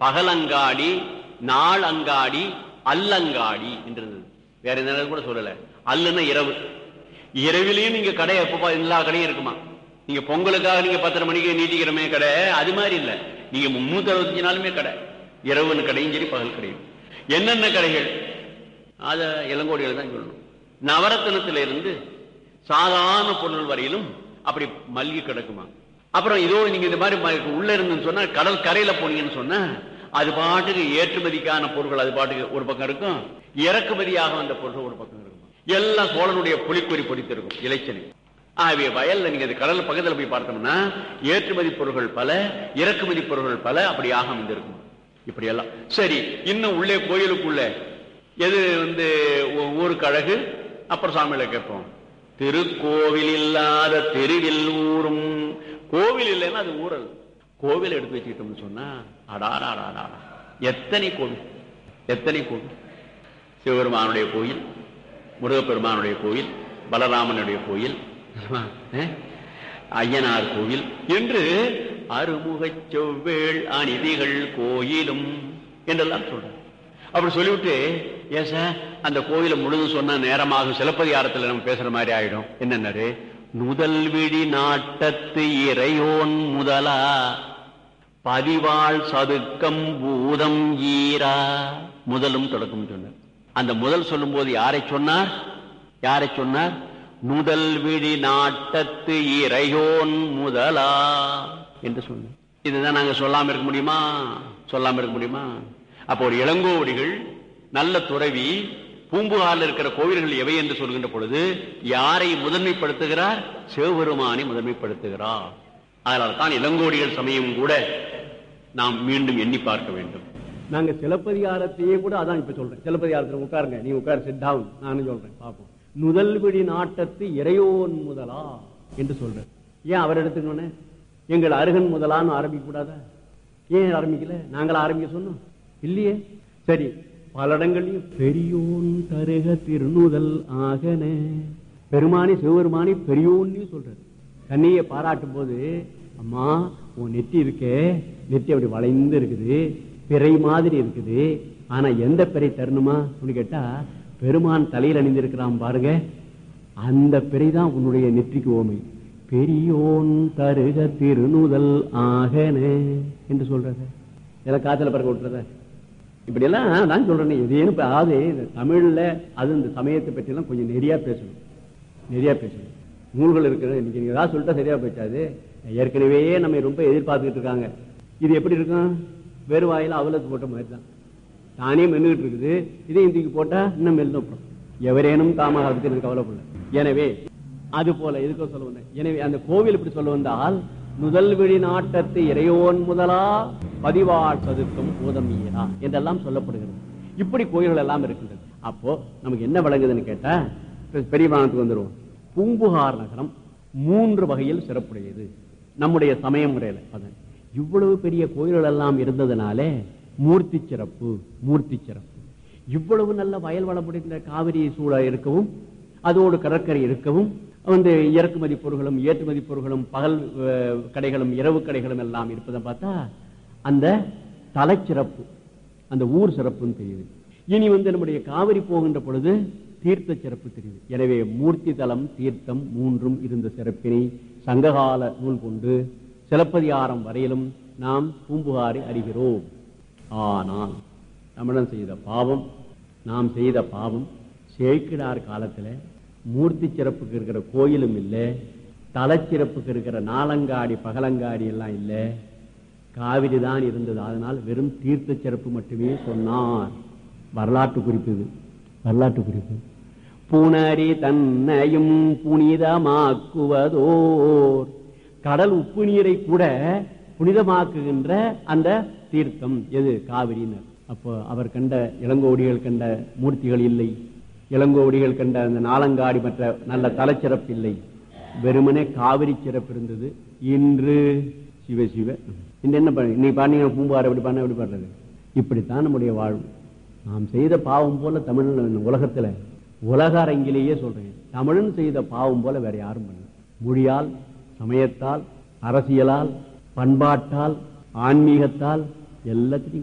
பகலங்காடி நாள் அங்காடி அல்லங்காடி என்றது வேற எந்த கூட சொல்லல அல்லுன்னா இரவு இரவிலையும் நீங்க கடை எப்ப எல்லா கடையும் இருக்குமா நீங்க பொங்கலுக்காக நீங்க பத்தரை மணிக்கு நீட்டிக்கிறமே கடை அது மாதிரி இல்ல நீங்க முன்னூத்தி அறுபத்தஞ்சு நாளுமே கடை இரவுன்னு கடையும் சரி பகல் கடையும் என்னென்ன கடைகள் அத இளங்கோடிகள் தான் சொல்லணும் நவரத்தினத்தில இருந்து சாதாரண பொருள் வரையிலும் அப்படி மல்கி கிடக்குமா அப்புறம் இதோ நீங்க இந்த மாதிரி ம- உள்ள இருந்துன்னு சொன்னா கடல் கரையில போனீங்கன்னு சொன்னா அது பாட்டுக்கு ஏற்றுமதிக்கான பொருட்கள் அது பாட்டுக்கு ஒரு பக்கம் இருக்கும் இறக்குமதியாக வந்த பொருட்கள் ஒரு பக்கம் இருக்கும் எல்லாம் சோழனுடைய புலிக்கொறி பொடித்திருக்கும் இலைச்சனை ஆகவே வயல்ல நீங்க அது கடல் பக்கத்துல போய் பார்த்தோம்னா ஏற்றுமதி பொருட்கள் பல இறக்குமதி பொருட்கள் பல அப்படியாக அமைந்திருக்கும் இப்படி எல்லாம் சரி இன்னும் உள்ளே கோயிலுக்குள்ள எது வந்து ஊ- ஊருக்கு அழகு அப்புறம் சாமியில கேட்போம் திருக்கோவில் இல்லாத தெருவில் ஊரும் கோவில் இல்லைன்னா அது ஊரல் கோவில் எடுத்து வச்சுக்கிட்டோம்னு சொன்னா அடாடாடாடா எத்தனை கோவில் எத்தனை கோவில் சிவபெருமானுடைய கோயில் முருகப்பெருமானுடைய கோயில் பலராமனுடைய கோயில் அஹ், ஐயனார் கோயில் என்று அருமுகச் செவ்வேள் அநீதிகள் கோயிலும் என்றெல்லாம் சொல்றார் அப்படி சொல்லிவிட்டு ஏன் சார் அந்த கோயிலை முழுதும் சொன்ன நேரமாகும் சிலப்பதிகாரத்துல நம்ம பேசுற மாதிரி ஆயிடும் என்னன்னாரு நுதல் விழி நாட்டத்து இறையோன் முதலா பதிவாள் சதுக்கம் பூதம் ஈரா முதலும் தொடக்கம் சொன்னார் அந்த முதல் சொல்லும்போது யாரை சொன்னார் யாரை சொன்னார் நுதல் விழி நாட்டத்து இறையோன் முதலா என்று சொன்னார் இதுதான் நாங்க சொல்லாம இருக்க முடியுமா சொல்லாம இருக்க முடியுமா அப்போ ஒரு இளங்கோவடிகள் நல்ல துறவி பூம்புகாரில் இருக்கிற கோவில்கள் எவை என்று சொல்கின்ற பொழுது யாரை முதன்மைப்படுத்துகிறார் சிவபெருமானை முதன்மைப்படுத்துகிறார் அதனால தான் இளங்கோடிகள் சமயம் கூட நாம் மீண்டும் எண்ணி பார்க்க வேண்டும் நாங்க சிலப்பதிகாரத்தையே கூட அதான் இப்ப சொல்றேன் சிலப்பதிகாரத்துல உட்காருங்க நீ உட்கார் சிட் டவுன் நானும் சொல்றேன் பாப்போம் நுதல்விடி நாட்டத்து இறையோன் முதலா என்று சொல்றேன் ஏன் அவர் எடுத்துக்கணும் எங்கள் அருகன் முதலான்னு ஆரம்பிக்க கூடாதா ஏன் ஆரம்பிக்கல நாங்கள ஆரம்பிக்க சொன்னோம் இல்லையே சரி பல இடங்கள்லயும் பெரியோன் தருக திருநுதல் ஆகன பெருமானி சிவபெருமானி பெரியோன்னு சொல்றாரு கண்ணியை பாராட்டும் போது அம்மா உன் நெத்தி இருக்கே நெத்தி அப்படி வளைந்து இருக்குது பிறை மாதிரி இருக்குது ஆனா எந்த பிறை தரணுமா அப்படின்னு கேட்டா பெருமான் தலையில் அணிந்திருக்கிறான் பாருங்க அந்த பிறை தான் உன்னுடைய நெற்றிக்கு ஓமை பெரியோன் தருக திருநுதல் ஆகன என்று சொல்றாரு இதெல்லாம் காத்துல பறக்க விட்டுறத இப்படி எல்லாம் நான் சொல்றேன் எதையும் இப்ப அதாவது இந்த தமிழ்ல அது இந்த சமயத்தை பற்றி எல்லாம் கொஞ்சம் நிறைய பேசணும் நிறைய பேசணும் நூல்கள் இருக்கிறது இன்னைக்கு நீங்க ஏதாவது சொல்லிட்டா சரியா போயிட்டாது ஏற்கனவே நம்ம ரொம்ப எதிர்பார்த்துக்கிட்டு இருக்காங்க இது எப்படி இருக்கும் வேறு வாயில அவலத்து போட்ட மாதிரி தான் தானே மென்னுகிட்டு இருக்குது இதையும் தூக்கி போட்டா இன்னும் மெல்லும் எவரேனும் தாமாக அதை பத்தி எனக்கு கவலைப்படல எனவே அது போல எதுக்கோ சொல்ல வந்தேன் எனவே அந்த கோவில் இப்படி சொல்ல வந்தால் முதல் விழி நாட்டத்து இறையோன் முதலா பதிவாள் சதுக்கம் பூதமீரா என்றெல்லாம் சொல்லப்படுகிறது இப்படி கோயில்கள் எல்லாம் இருக்கின்றது அப்போ நமக்கு என்ன விளங்குதுன்னு கேட்டா இப்ப பெரிய வானத்துக்கு வந்துருவோம் பூம்புகார் நகரம் மூன்று வகையில் சிறப்புடையது நம்முடைய சமய முறையில அதான் இவ்வளவு பெரிய கோயில்கள் எல்லாம் இருந்ததுனாலே மூர்த்தி சிறப்பு மூர்த்தி சிறப்பு இவ்வளவு நல்ல வயல் வளமுடைந்த காவிரி சூழ இருக்கவும் அதோடு கடற்கரை இருக்கவும் வந்து இறக்குமதி பொருட்களும் ஏற்றுமதி பொருட்களும் பகல் அஹ், கடைகளும் இரவு கடைகளும் எல்லாம் இருப்பதை பார்த்தா அந்த தலைச்சிறப்பு அந்த ஊர் சிறப்புன்னு தெரியுது இனி வந்து நம்முடைய காவிரி போகின்ற பொழுது தீர்த்த சிறப்பு தெரியுது எனவே மூர்த்தி தலம் தீர்த்தம் மூன்றும் இருந்த சிறப்பினை சங்ககால நூல் கொண்டு சிலப்பதிகாரம் வரையிலும் நாம் பூம்புகாரை அறிகிறோம் ஆனால் தமிழன் செய்த பாவம் நாம் செய்த பாவம் சேக்கிடார் காலத்துல மூர்த்தி சிறப்புக்கு இருக்கிற கோயிலும் இல்லை தலச்சிறப்புக்கு இருக்கிற நாலங்காடி பகலங்காடி எல்லாம் இல்லை காவிரி தான் இருந்தது அதனால் வெறும் தீர்த்த சிறப்பு மட்டுமே சொன்னார் வரலாற்று குறிப்பு இது வரலாற்று குறிப்பு புனரி தன்னையும் புனிதமாக்குவதோர் கடல் உப்பு நீரை கூட புனிதமாக்குகின்ற அந்த தீர்த்தம் எது காவிரினர் அப்போ அவர் கண்ட இளங்கோடிகள் கண்ட மூர்த்திகள் இல்லை இளங்கோடிகள் கண்ட அந்த நாலங்காடி மற்ற நல்ல தலச்சிறப்பு இல்லை வெறுமனே காவிரி சிறப்பு இருந்தது இன்று சிவ சிவ இன்று என்ன பண்ண இன்னைக்கு பாருங்க பூம்பார் எப்படி பண்ண எப்படி பண்றது இப்படித்தான் நம்முடைய வாழ்வு நாம் செய்த பாவம் போல தமிழ் உலகத்துல உலக அரங்கிலேயே சொல்றேன் தமிழன் செய்த பாவம் போல வேற யாரும் பண்ணல மொழியால் சமயத்தால் அரசியலால் பண்பாட்டால் ஆன்மீகத்தால் எல்லாத்தையும்